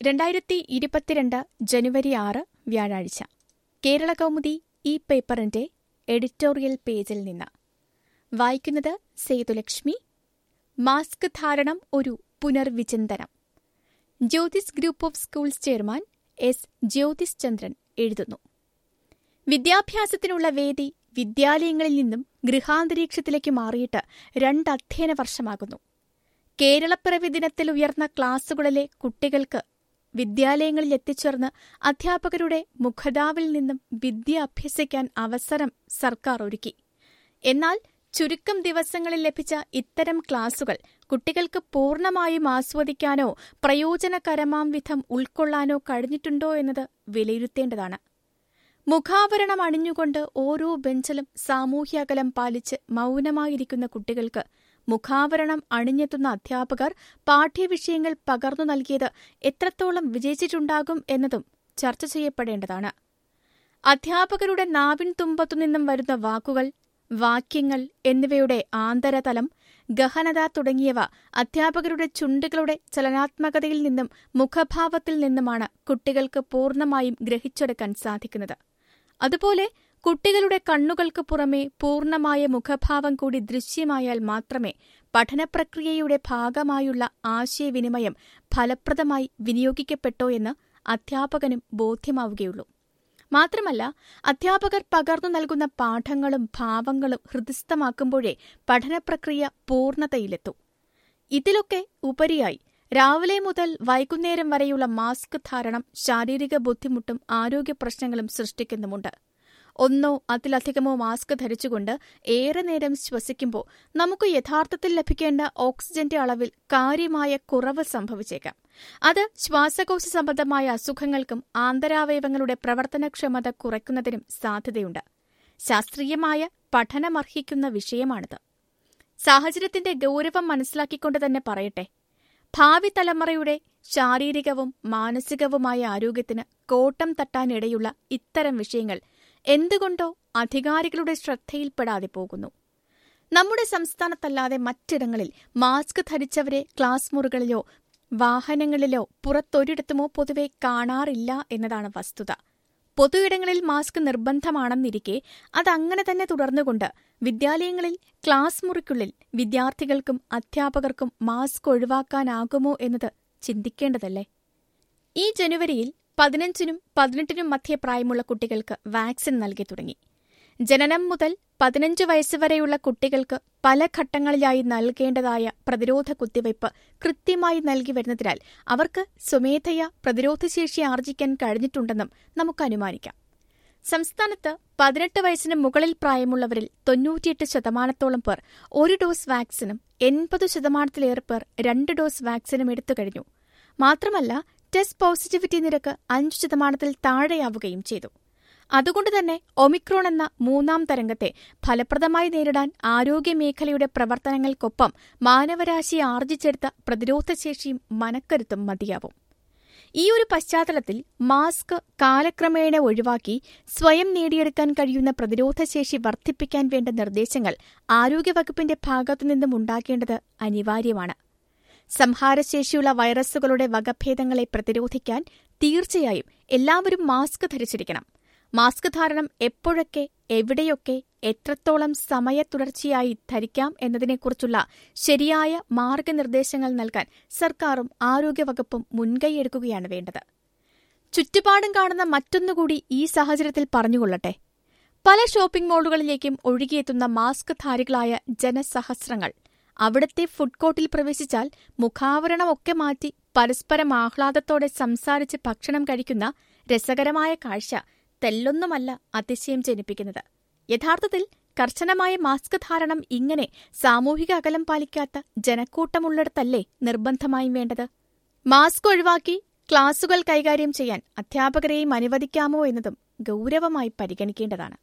രണ്ടായിരത്തി ഇരുപത്തിരണ്ട് ജനുവരി ആറ് വ്യാഴാഴ്ച കേരള കൗമുദി ഈ പേപ്പറിന്റെ എഡിറ്റോറിയൽ പേജിൽ നിന്ന് വായിക്കുന്നത് സേതുലക്ഷ്മി മാസ്ക് ധാരണം ഒരു പുനർവിചിന്തനം Jyothis group of schools chairman S Jyothis Chandran എഴുതുന്നു വിദ്യാഭ്യാസത്തിനുള്ള വേദി വിദ്യാലയങ്ങളിൽ നിന്നും ഗൃഹാന്തരീക്ഷത്തിലേക്ക് മാറിയിട്ട് രണ്ട് അധ്യയന വർഷമാകുന്നു കേരളപ്പിറവി ദിനത്തിൽ ഉയർന്ന ക്ലാസുകളിലെ കുട്ടികൾക്ക് വിദ്യാലയങ്ങളിൽ എത്തിച്ചേർന്ന് അധ്യാപകരുടെ മുഖതാവിൽ നിന്നും വിദ്യ അഭ്യസിക്കാൻ അവസരം സർക്കാർ ഒരുക്കി എന്നാൽ ചുരുക്കം ദിവസങ്ങളിൽ ലഭിച്ച ഇത്തരം ക്ലാസുകൾ കുട്ടികൾക്ക് പൂർണ്ണമായും ആസ്വദിക്കാനോ പ്രയോജനകരമാം വിധം ഉൾക്കൊള്ളാനോ കഴിഞ്ഞിട്ടുണ്ടോ എന്നത് വിലയിരുത്തേണ്ടതാണ് മുഖാവരണം അണിഞ്ഞുകൊണ്ട് ഓരോ ബെഞ്ചിലും സാമൂഹ്യ അകലം പാലിച്ച് മൗനമായിരിക്കുന്ന കുട്ടികൾക്ക് മുഖാവരണം അണിഞ്ഞെത്തുന്ന അധ്യാപകർ പാഠ്യവിഷയങ്ങൾ പകർന്നു നൽകിയത് എത്രത്തോളം വിജയിച്ചിട്ടുണ്ടാകും എന്നതും ചർച്ച ചെയ്യപ്പെടേണ്ടതാണ് അധ്യാപകരുടെ നാവിൻ തുമ്പത്തുനിന്നും വരുന്ന വാക്കുകൾ വാക്യങ്ങൾ എന്നിവയുടെ ആന്തരതലം ഗഹനത തുടങ്ങിയവ അധ്യാപകരുടെ ചുണ്ടുകളുടെ ചലനാത്മകതയിൽ നിന്നും മുഖഭാവത്തിൽ നിന്നുമാണ് കുട്ടികൾക്ക് പൂർണ്ണമായും ഗ്രഹിച്ചെടുക്കാൻ സാധിക്കുന്നത് അതുപോലെ കുട്ടികളുടെ കണ്ണുകൾക്ക് പുറമെ പൂർണ്ണമായ മുഖഭാവം കൂടി ദൃശ്യമായാൽ മാത്രമേ പഠനപ്രക്രിയയുടെ ഭാഗമായുള്ള ആശയവിനിമയം ഫലപ്രദമായി വിനിയോഗിക്കപ്പെട്ടോ എന്ന് അധ്യാപകനും ബോധ്യമാവുകയുള്ളൂ മാത്രമല്ല അധ്യാപകർ പകർന്നു നൽകുന്ന പാഠങ്ങളും ഭാവങ്ങളും ഹൃദിസ്ഥമാക്കുമ്പോഴേ പഠനപ്രക്രിയ പൂർണ്ണതയിലെത്തൂ ഇതിലൊക്കെ ഉപരിയായി രാവിലെ മുതൽ വൈകുന്നേരം വരെയുള്ള മാസ്ക് ധാരണം ശാരീരിക ബുദ്ധിമുട്ടും ആരോഗ്യ പ്രശ്നങ്ങളും സൃഷ്ടിക്കുന്നുമുണ്ട് ഒന്നോ അതിലധികമോ മാസ്ക് ധരിച്ചുകൊണ്ട് ഏറെ നേരം ശ്വസിക്കുമ്പോൾ നമുക്ക് യഥാർത്ഥത്തിൽ ലഭിക്കേണ്ട ഓക്സിജന്റെ അളവിൽ കാര്യമായ കുറവ് സംഭവിച്ചേക്കാം അത് ശ്വാസകോശ സംബന്ധമായ അസുഖങ്ങൾക്കും ആന്തരാവയവങ്ങളുടെ പ്രവർത്തനക്ഷമത കുറയ്ക്കുന്നതിനും സാധ്യതയുണ്ട് ശാസ്ത്രീയമായ പഠനമർഹിക്കുന്ന വിഷയമാണിത് സാഹചര്യത്തിന്റെ ഗൗരവം മനസ്സിലാക്കിക്കൊണ്ട് തന്നെ പറയട്ടെ ഭാവി തലമുറയുടെ ശാരീരികവും മാനസികവുമായ ആരോഗ്യത്തിന് കോട്ടം തട്ടാനിടയുള്ള ഇത്തരം വിഷയങ്ങൾ എന്തുകൊണ്ടോ അധികാരികളുടെ ശ്രദ്ധയിൽപ്പെടാതെ പോകുന്നു നമ്മുടെ സംസ്ഥാനത്തല്ലാതെ മറ്റിടങ്ങളിൽ മാസ്ക് ധരിച്ചവരെ ക്ലാസ് മുറികളിലോ വാഹനങ്ങളിലോ പുറത്തൊരിടത്തുമോ പൊതുവെ കാണാറില്ല എന്നതാണ് വസ്തുത പൊതുയിടങ്ങളിൽ മാസ്ക് നിർബന്ധമാണെന്നിരിക്കെ അതങ്ങനെ തന്നെ തുടർന്നുകൊണ്ട് വിദ്യാലയങ്ങളിൽ ക്ലാസ് മുറിക്കുള്ളിൽ വിദ്യാർത്ഥികൾക്കും അധ്യാപകർക്കും മാസ്ക് ഒഴിവാക്കാനാകുമോ എന്നത് ചിന്തിക്കേണ്ടതല്ലേ ഈ ജനുവരിയിൽ പതിനഞ്ചിനും പതിനെട്ടിനും മധ്യ പ്രായമുള്ള കുട്ടികൾക്ക് വാക്സിൻ നൽകി തുടങ്ങി ജനനം മുതൽ പതിനഞ്ച് വയസ്സുവരെയുള്ള കുട്ടികൾക്ക് പല ഘട്ടങ്ങളിലായി നൽകേണ്ടതായ പ്രതിരോധ കുത്തിവയ്പ് കൃത്യമായി നൽകി വരുന്നതിനാൽ അവർക്ക് സ്വമേധയാ പ്രതിരോധശേഷി ആർജിക്കാൻ കഴിഞ്ഞിട്ടുണ്ടെന്നും നമുക്ക് അനുമാനിക്കാം സംസ്ഥാനത്ത് പതിനെട്ട് വയസ്സിന് മുകളിൽ പ്രായമുള്ളവരിൽ തൊണ്ണൂറ്റിയെട്ട് ശതമാനത്തോളം പേർ ഒരു ഡോസ് വാക്സിനും എൺപത് ശതമാനത്തിലേറെ പേർ രണ്ട് ഡോസ് വാക്സിനും എടുത്തു കഴിഞ്ഞു മാത്രമല്ല ടെസ്റ്റ് പോസിറ്റിവിറ്റി നിരക്ക് അഞ്ച് ശതമാനത്തിൽ താഴെയാവുകയും ചെയ്തു അതുകൊണ്ട് തന്നെ ഒമിക്രോൺ എന്ന മൂന്നാം തരംഗത്തെ ഫലപ്രദമായി നേരിടാൻ ആരോഗ്യമേഖലയുടെ പ്രവർത്തനങ്ങൾക്കൊപ്പം മാനവരാശി ആർജിച്ചെടുത്ത പ്രതിരോധശേഷിയും മനക്കരുത്തും മതിയാവും ഈ ഒരു പശ്ചാത്തലത്തിൽ മാസ്ക് കാലക്രമേണ ഒഴിവാക്കി സ്വയം നേടിയെടുക്കാൻ കഴിയുന്ന പ്രതിരോധശേഷി വർദ്ധിപ്പിക്കാൻ വേണ്ട നിർദ്ദേശങ്ങൾ ആരോഗ്യവകുപ്പിന്റെ ഭാഗത്തുനിന്നും ഉണ്ടാക്കേണ്ടത് അനിവാര്യമാണ് സംഹാരശേഷിയുള്ള വൈറസുകളുടെ വകഭേദങ്ങളെ പ്രതിരോധിക്കാൻ തീർച്ചയായും എല്ലാവരും മാസ്ക് ധരിച്ചിരിക്കണം മാസ്ക് ധാരണം എപ്പോഴൊക്കെ എവിടെയൊക്കെ എത്രത്തോളം സമയ തുടർച്ചയായി ധരിക്കാം എന്നതിനെക്കുറിച്ചുള്ള ശരിയായ മാർഗനിർദ്ദേശങ്ങൾ നൽകാൻ സർക്കാരും ആരോഗ്യവകുപ്പും മുൻകൈയെടുക്കുകയാണ് വേണ്ടത് ചുറ്റുപാടും കാണുന്ന മറ്റൊന്നുകൂടി ഈ സാഹചര്യത്തിൽ പറഞ്ഞുകൊള്ളട്ടെ പല ഷോപ്പിംഗ് മാളുകളിലേക്കും ഒഴുകിയെത്തുന്ന മാസ്ക് ധാരികളായ ജനസഹസ്രങ്ങൾ അവിടുത്തെ ഫുഡ് കോർട്ടിൽ പ്രവേശിച്ചാൽ മുഖാവരണമൊക്കെ മാറ്റി പരസ്പരം ആഹ്ലാദത്തോടെ സംസാരിച്ച് ഭക്ഷണം കഴിക്കുന്ന രസകരമായ കാഴ്ച തെല്ലൊന്നുമല്ല അതിശയം ജനിപ്പിക്കുന്നത് യഥാർത്ഥത്തിൽ കർശനമായ മാസ്ക് ധാരണം ഇങ്ങനെ സാമൂഹിക അകലം പാലിക്കാത്ത ജനക്കൂട്ടമുള്ളിടത്തല്ലേ നിർബന്ധമായും വേണ്ടത് മാസ്ക് ഒഴിവാക്കി ക്ലാസുകൾ കൈകാര്യം ചെയ്യാൻ അധ്യാപകരെയും അനുവദിക്കാമോ എന്നതും ഗൗരവമായി പരിഗണിക്കേണ്ടതാണ്